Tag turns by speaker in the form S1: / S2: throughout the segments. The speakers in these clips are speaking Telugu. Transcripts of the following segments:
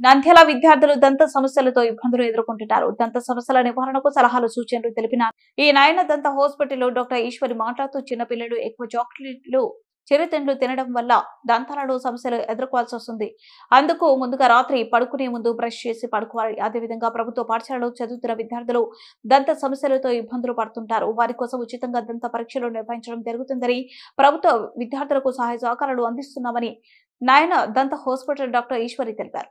S1: నంద్యాల విద్యార్థులు దంత సమస్యలతో ఇబ్బందులు ఎదుర్కొంటున్నారు దంత సమస్యల నివారణకు సలహాలు సూచనలు తెలిపిన ఈ నాయన దంత హాస్పిటల్లో డాక్టర్ ఈశ్వరి మాట్లాడుతూ చిన్నపిల్లలు ఎక్కువ చాక్లెట్లు చిరుతిండ్లు తినడం వల్ల దంతాలలో సమస్యలు ఎదుర్కోవాల్సి వస్తుంది అందుకు ముందుగా రాత్రి పడుకునే ముందు బ్రష్ చేసి పడుకోవాలి అదేవిధంగా ప్రభుత్వ పాఠశాలలో చదువుతున్న విద్యార్థులు దంత సమస్యలతో ఇబ్బందులు పడుతుంటారు వారి కోసం ఉచితంగా దంత పరీక్షలు నిర్వహించడం జరుగుతుందని ప్రభుత్వ విద్యార్థులకు సహాయ సహకారాలు అందిస్తున్నామని నాయన దంత హాస్పిటల్ డాక్టర్ ఈశ్వరి తెలిపారు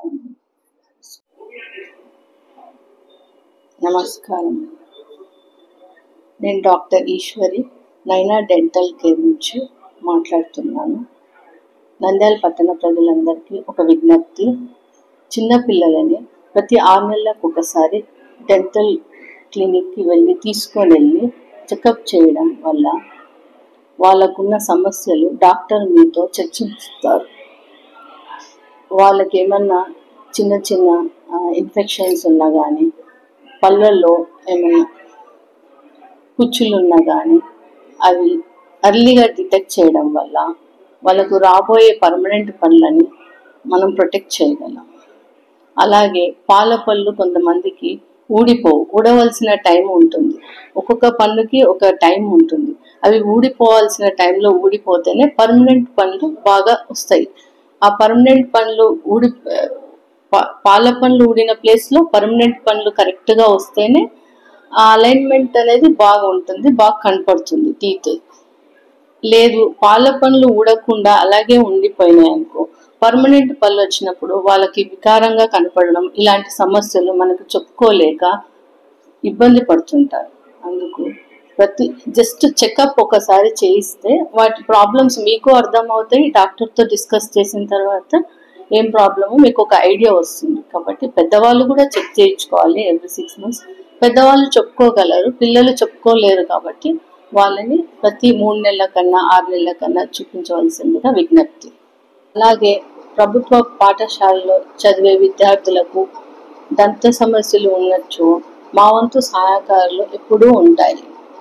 S2: నమస్కారం నేను డాక్టర్ ఈశ్వరి నైనా డెంటల్ కేర్ నుంచి మాట్లాడుతున్నాను నంద్యాల పట్టణ ప్రజలందరికీ ఒక విజ్ఞప్తి చిన్నపిల్లలని ప్రతి ఆరు నెలలకు ఒకసారి డెంటల్ క్లినిక్కి వెళ్ళి తీసుకొని వెళ్ళి చెకప్ చేయడం వల్ల వాళ్ళకున్న సమస్యలు డాక్టర్ మీతో చర్చిస్తారు వాళ్ళకి ఏమన్నా చిన్న చిన్న ఇన్ఫెక్షన్స్ ఉన్నా కానీ పళ్ళల్లో ఏమైనా పుచ్చులు ఉన్నా కానీ అవి అర్లీగా డిటెక్ట్ చేయడం వల్ల వాళ్ళకు రాబోయే పర్మనెంట్ పళ్ళని మనం ప్రొటెక్ట్ చేయగలం అలాగే పాల పళ్ళు కొంతమందికి ఊడిపోవు ఊడవలసిన టైం ఉంటుంది ఒక్కొక్క పళ్ళుకి ఒక టైం ఉంటుంది అవి ఊడిపోవాల్సిన టైంలో ఊడిపోతేనే పర్మనెంట్ పళ్ళు బాగా వస్తాయి ఆ పర్మనెంట్ పళ్ళు ఊడి పా- పాల పళ్ళు ఊడిన ప్లేస్లో పర్మనెంట్ పళ్ళు కరెక్ట్గా వస్తేనే ఆ అలైన్మెంట్ అనేది బాగా ఉంటుంది బాగా కనపడుతుంది టీత్ లేదు పాల పనులు ఊడకుండా అలాగే ఉండిపోయినాయి అనుకో పర్మనెంట్ పళ్ళు వచ్చినప్పుడు వాళ్ళకి వికారంగా కనపడడం ఇలాంటి సమస్యలు మనకు చెప్పుకోలేక ఇబ్బంది పడుతుంటారు అందుకు ప్రతి జస్ట్ చెకప్ ఒకసారి చేయిస్తే వాటి ప్రాబ్లమ్స్ మీకు అర్థమవుతాయి డాక్టర్తో డిస్కస్ చేసిన తర్వాత ఏం ప్రాబ్లమో మీకు ఒక ఐడియా వస్తుంది కాబట్టి పెద్దవాళ్ళు కూడా చెక్ చేయించుకోవాలి ఎవ్రీ సిక్స్ మంత్స్ పెద్దవాళ్ళు చెప్పుకోగలరు పిల్లలు చెప్పుకోలేరు కాబట్టి వాళ్ళని ప్రతి మూడు నెలల కన్నా ఆరు నెలల కన్నా చూపించవలసిందిగా విజ్ఞప్తి అలాగే ప్రభుత్వ పాఠశాలలో చదివే విద్యార్థులకు దంత సమస్యలు ఉన్నచ్చు మా వంతు సహాయకారులు ఎప్పుడూ ఉంటాయి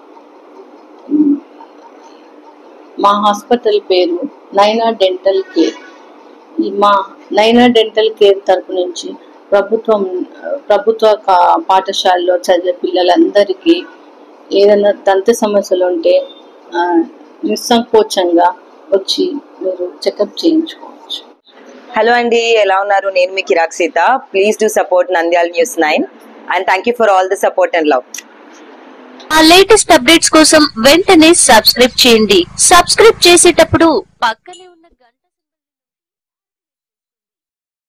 S2: మా హాస్పిటల్ పేరు నైనా డెంటల్ కేర్ ఈ మా నైనా డెంటల్ కేర్ తరపు నుంచి ప్రభుత్వం ప్రభుత్వ కా- పాఠశాలలో చదివే పిల్లలందరికీ ఏదైనా దంత సమస్యలు ఉంటే ఆ, నిస్సంకోచంగా వచ్చి మీరు చెకప్ చేయించుకోవచ్చు
S3: హలో అండి ఎలా ఉన్నారు నేను మీ Kiraak Seetha please do support Nandyala news nine and thank you for all the support and love
S4: ఆ లేటెస్ట్ అప్డేట్స్ కోసం వెంటనే సబ్స్క్రైబ్ చేయండి సబ్స్క్రైబ్ చేసేటప్పుడు పక్కనే